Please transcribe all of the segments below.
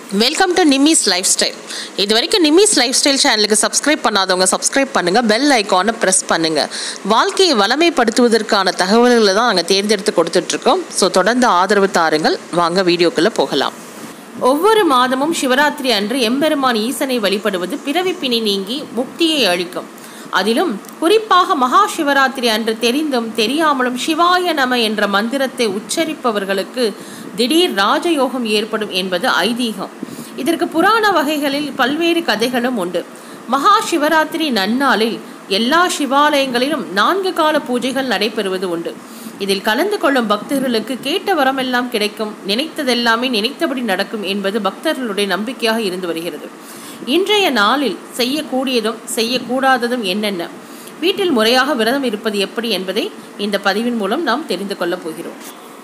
welcome to Nimmi's life style இது வரைக்கும் Nimmi's life style சேனலுக்கு சப்ஸ்கிரைப் பண்ணாதவங்க சப்ஸ்கிரைப் பண்ணுங்கள் பெல் ஐக்கானை ப்ரெஸ் பண்ணுங்கள் வாழ்க்கையை வளமைப்படுத்துவதற்கான தகவல்களை தான் நாங்கள் தேர்ந்தெடுத்து கொடுத்துட்ருக்கோம் ஸோ தொடர்ந்து ஆதரவு தாருங்கள் வாங்க வீடியோக்குள்ளே போகலாம் ஒவ்வொரு மாதமும் சிவராத்திரி அன்று எம்பெருமான் ஈசனை வழிபடுவது பிறவிப்பினி நீங்கி முக்தியை அளிக்கும் அதிலும் குறிப்பாக மகா சிவராத்திரி அன்று தெரிந்தும் தெரியாமலும் சிவாய நம என்ற மந்திரத்தை உச்சரிப்பவர்களுக்கு திடீர் ராஜயோகம் ஏற்படும் என்பது ஐதீகம் இதற்கு புராண வகைகளில் பல்வேறு கதைகளும் உண்டு மகா சிவராத்திரி நன்னாளில் எல்லா சிவாலயங்களிலும் நான்கு கால பூஜைகள் நடைபெறுவது உண்டு இதில் கலந்து கொள்ளும் பக்தர்களுக்கு கேட்ட வரமெல்லாம் கிடைக்கும் நினைத்ததெல்லாமே நினைத்தபடி நடக்கும் என்பது பக்தர்களுடைய நம்பிக்கையாக இருந்து வருகிறது இன்றைய நாளில் செய்யக்கூடியதும் செய்யக்கூடாததும் என்னென்ன வீட்டில் முறையாக விரதம் இருப்பது எப்படி என்பதை இந்த பதிவின் மூலம் நாம் தெரிந்து கொள்ளப் போகிறோம்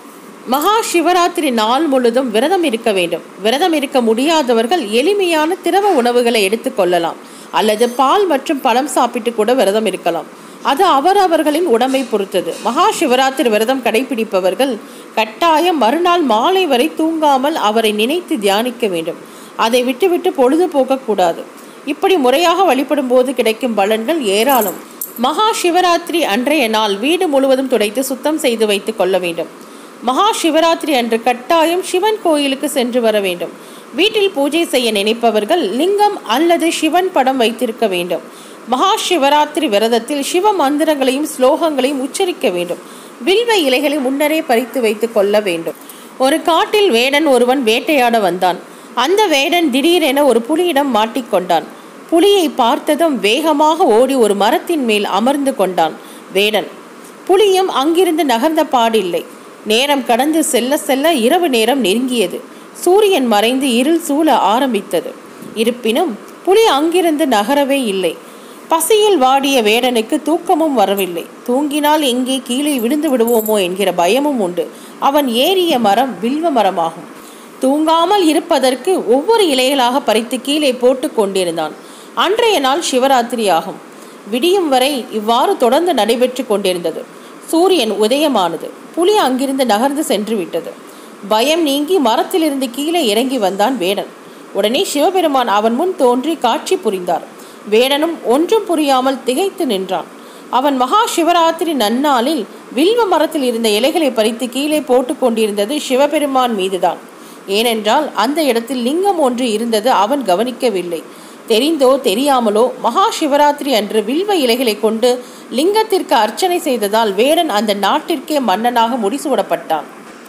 மகா சிவராத்திரி நாள் முழுதும் விரதம் இருக்க வேண்டும் விரதம் இருக்க முடியாதவர்கள் எளிமையான திரவ உணவுகளை எடுத்துக்கொள்ளலாம் அல்லது பால் மற்றும் பழம் சாப்பிட்டு கூட விரதம் இருக்கலாம் அது அவரவர்களின் உடம்பை பொறுத்தது மகா சிவராத்திரி விரதம் கடைபிடிப்பவர்கள் கட்டாயம் மறுநாள் மாலை வரை தூங்காமல் அவரை நினைத்து தியானிக்க வேண்டும் அதை விட்டுவிட்டு பொழுது போகக்கூடாது இப்படி முறையாக வழிபடும் போது கிடைக்கும் பலன்கள் ஏராளம் மகா சிவராத்திரி அன்றைய நாள் வீடு முழுவதும் துடைத்து சுத்தம் செய்து வைத்து கொள்ள வேண்டும் மகா சிவராத்திரி அன்று கட்டாயம் சிவன் கோயிலுக்கு சென்று வர வேண்டும் வீட்டில் பூஜை செய்ய நினைப்பவர்கள் லிங்கம் அல்லது சிவன் படம் வைத்திருக்க வேண்டும் மகா சிவராத்திரி விரதத்தில் சிவ மந்திரங்களையும் ஸ்லோகங்களையும் உச்சரிக்க வேண்டும் வில்வ இலைகளை முன்னரே பறித்து வைத்து கொள்ள வேண்டும் ஒரு காட்டில் வேடன் ஒருவன் வேட்டையாட வந்தான் அந்த வேடன் திடீரென ஒரு புலியிடம் மாட்டிக்கொண்டான் புலியை பார்த்ததும் வேகமாக ஓடி ஒரு மரத்தின் மேல் அமர்ந்து கொண்டான் வேடன் புலியும் அங்கிருந்து நகர்ந்த பாடில்லை நேரம் கடந்து செல்ல செல்ல இரவு நேரம் நெருங்கியது சூரியன் மறைந்து இருள் சூழ ஆரம்பித்தது இருப்பினும் புலி அங்கிருந்து நகரவே இல்லை பசியில் வாடிய வேடனுக்கு தூக்கமும் வரவில்லை தூங்கினால் எங்கே கீழே விழுந்து விடுவோமோ என்கிற பயமும் உண்டு அவன் ஏறிய மரம் வில்வ மரமாகும் தூங்காமல் இருப்பதற்கு ஒவ்வொரு இலைகளாக பறித்து கீழே போட்டு கொண்டிருந்தான் அன்றைய நாள் சிவராத்திரி ஆகும் விடியும் வரை இவ்வாறு தொடர்ந்து நடைபெற்று கொண்டிருந்தது சூரியன் உதயமானது புலி அங்கிருந்து நகர்ந்து சென்று விட்டது பயம் நீங்கி மரத்திலிருந்து கீழே இறங்கி வந்தான் வேடன் உடனே சிவபெருமான் அவன் முன் தோன்றி காட்சி புரிந்தார் வேடனும் ஒன்றும் புரியாமல் திகைத்து நின்றான் அவன் மகா சிவராத்திரி நன்னாளில் வில்வ மரத்தில் இருந்த இலைகளை பறித்து கீழே போட்டு கொண்டிருந்தது சிவபெருமான் மீதுதான் ஏனென்றால் அந்த இடத்தில் லிங்கம் ஒன்று இருந்தது அவன் கவனிக்கவில்லை தெரிந்தோ தெரியாமலோ மகா சிவராத்திரி அன்று வில்வ இலைகளை கொண்டு லிங்கத்திற்கு அர்ச்சனை செய்ததால் வேடன் அந்த நாட்டிற்கே மன்னனாக முடிசூடப்பட்டான்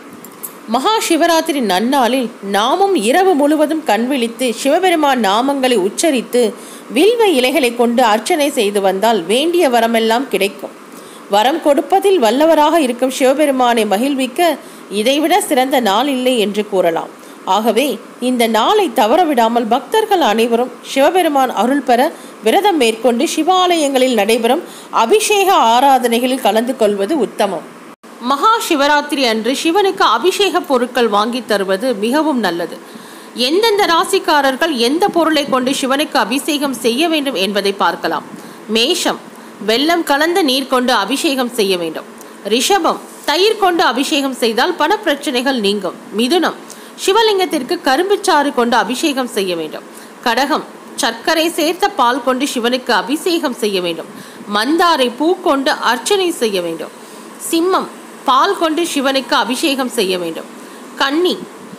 மகா சிவராத்திரி நன்னாளில் நாமும் இரவு முழுவதும் கண்விழித்து சிவபெருமான் நாமங்களை உச்சரித்து வில்வ இலைகளை கொண்டு அர்ச்சனை செய்து வந்தால் வேண்டிய வரமெல்லாம் கிடைக்கும் வரம் கொடுப்பதில் வல்லவராக இருக்கும் சிவபெருமானை மகிழ்விக்க இதைவிட சிறந்த நாள் இல்லை என்று கூறலாம் ஆகவே இந்த நாளை தவறவிடாமல் பக்தர்கள் அனைவரும் சிவபெருமான் அருள் பெற விரதம் மேற்கொண்டு சிவாலயங்களில் நடைபெறும் அபிஷேக ஆராதனைகளில் கலந்து கொள்வது உத்தமம் மகா சிவராத்திரி அன்று சிவனுக்கு அபிஷேக பொருட்கள் வாங்கி தருவது மிகவும் நல்லது எந்தெந்த ராசிக்காரர்கள் எந்த பொருளை கொண்டு சிவனுக்கு அபிஷேகம் செய்ய வேண்டும் என்பதை பார்க்கலாம் மேஷம் வெள்ளம் கலந்த நீர் கொண்டு அபிஷேகம் செய்ய வேண்டும் ரிஷபம் தயிர் கொண்டு அபிஷேகம் செய்தால் பண பிரச்சனைகள் நீங்கும் மிதுனம் சிவலிங்கத்திற்கு கரும்புச்சாறு கொண்டு அபிஷேகம் செய்ய வேண்டும் கடகம் சர்க்கரை சேர்த்த பால் கொண்டு சிவனுக்கு அபிஷேகம் செய்ய வேண்டும் மந்தாரை பூ கொண்டு அர்ச்சனை செய்ய வேண்டும் சிம்மம் பால் கொண்டு சிவனுக்கு அபிஷேகம் செய்ய வேண்டும் கன்னி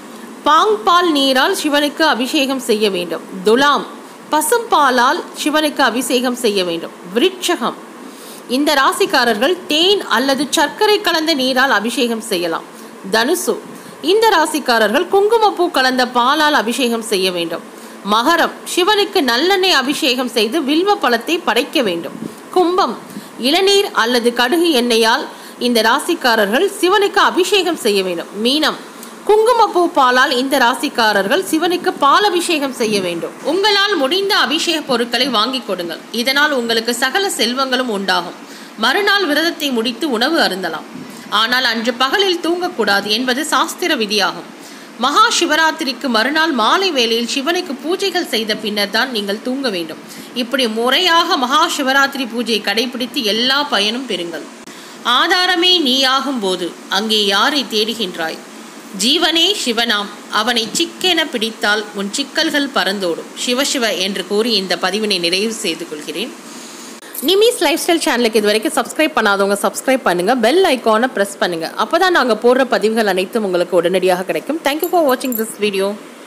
பாங் பால் நீரால் சிவனுக்கு அபிஷேகம் செய்ய வேண்டும் துலாம் பசும்பாலால் சிவனுக்கு அபிஷேகம் செய்ய வேண்டும் விருட்சகம் இந்த ராசிக்காரர்கள் தேன் அல்லது சர்க்கரை கலந்த நீரால் அபிஷேகம் செய்யலாம் தனுசு இந்த ராசிக்காரர்கள் குங்குமப்பூ கலந்த பாலால் அபிஷேகம் செய்ய வேண்டும் மகரம் சிவனுக்கு நல்லெண்ணெய் அபிஷேகம் செய்து வில்வ பழத்தை படைக்க வேண்டும் கும்பம் இளநீர் அல்லது கடுகு எண்ணெயால் இந்த ராசிக்காரர்கள் சிவனுக்கு அபிஷேகம் செய்ய வேண்டும் மீனம் குங்குமப்பூ பாலால் இந்த ராசிக்காரர்கள் சிவனுக்கு பால் அபிஷேகம் செய்ய வேண்டும் உங்களால் முடிந்த அபிஷேக பொருட்களை வாங்கி கொடுங்கள் இதனால் உங்களுக்கு சகல செல்வங்களும் உண்டாகும் மறுநாள் விரதத்தை முடித்து உணவு அருந்தலாம் ஆனால் அன்று பகலில் தூங்கக்கூடாது என்பது சாஸ்திர விதியாகும் மகா சிவராத்திரிக்கு மறுநாள் மாலை வேளையில் சிவனுக்கு பூஜைகள் செய்த பின்னர் தான் நீங்கள் தூங்க வேண்டும் இப்படி முறையாக மகா சிவராத்திரி பூஜையை கடைபிடித்து எல்லா பயனும் பெறுங்கள் ஆதாரமே நீயாகும் போது அங்கே யாரை தேடுகின்றாய் ஜீவனே சிவனாம் அவனை சிக்கென பிடித்தால் உன் சிக்கல்கள் பறந்தோடும் சிவசிவ என்று கூறி இந்த பதிவினை நிறைவு செய்து கொள்கிறேன் நிமிஸ் லைஃப் ஸ்டைல் சேனலுக்கு இது வரைக்கும் சப்ஸ்கிரைப் பண்ணாதவங்க சப்ஸ்கிரைப் பண்ணுங்கள் பெல் ஐக்கானை ப்ரெஸ் பண்ணுங்கள் அப்போ தான் நாங்கள் போடுற பதிவுகள் அனைத்தும் உங்களுக்கு உடனடியாக கிடைக்கும் தேங்க்யூ ஃபார் வாட்சிங் திஸ் வீடியோ